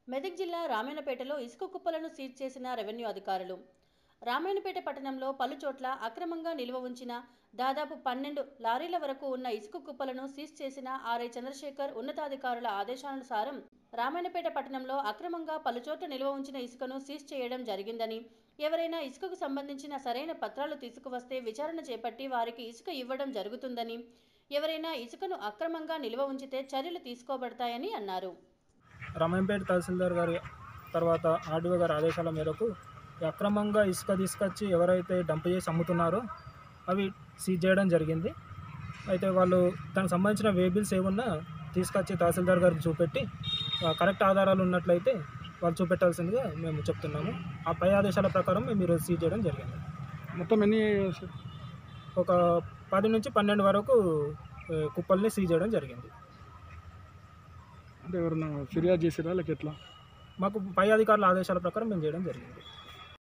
మెదక్ జిల్లా రామాయణపేటలో ఇసుక కుప్పలను సీజ్ చేసిన రెవెన్యూ అధికారులు రామాయణపేట పట్టణంలో పలు చోట్ల అక్రమంగా నిల్వ ఉంచిన దాదాపు పన్నెండు లారీల వరకు ఉన్న ఇసుక కుప్పలను సీజ్ చేసిన ఆర్ఐ చంద్రశేఖర్ ఉన్నతాధికారుల ఆదేశానుసారం రామాయణపేట పట్టణంలో అక్రమంగా పలుచోట్ల నిల్వ ఉంచిన ఇసుకను సీజ్ చేయడం జరిగిందని ఎవరైనా ఇసుకకు సంబంధించిన సరైన పత్రాలు తీసుకువస్తే విచారణ చేపట్టి వారికి ఇసుక ఇవ్వడం జరుగుతుందని ఎవరైనా ఇసుకను అక్రమంగా నిల్వ ఉంచితే చర్యలు తీసుకోబడతాయని అన్నారు రామాయంపేట తహసీల్దార్ గారి తర్వాత ఆర్డీఓ గారి ఆదేశాల మేరకు ఈ అక్రమంగా ఇసుక తీసుకొచ్చి ఎవరైతే డంప్ చేసి అమ్ముతున్నారో అవి సీజ్ చేయడం జరిగింది అయితే వాళ్ళు దానికి సంబంధించిన వేబిల్స్ ఏమున్నా తీసుకొచ్చి తహసీల్దార్ గారికి చూపెట్టి ఆ, కరెక్ట్ ఆధారాలు ఉన్నట్లయితే వాళ్ళు చూపెట్టాల్సిందిగా మేము చెప్తున్నాము ఆ పై ఆదేశాల ప్రకారం మేము ఈరోజు సీజ్ చేయడం జరిగింది మొత్తం ఎన్ని ఒక పది నుంచి పన్నెండు వరకు ఆ, కుప్పల్ని సీజ్ చేయడం జరిగింది అంటే ఎవరన్నా ఫిర్యాదు చేసిరా లేక ఎట్లా మాకు పై అధికారుల ఆదేశాల ప్రకారం మేము చేయడం జరిగింది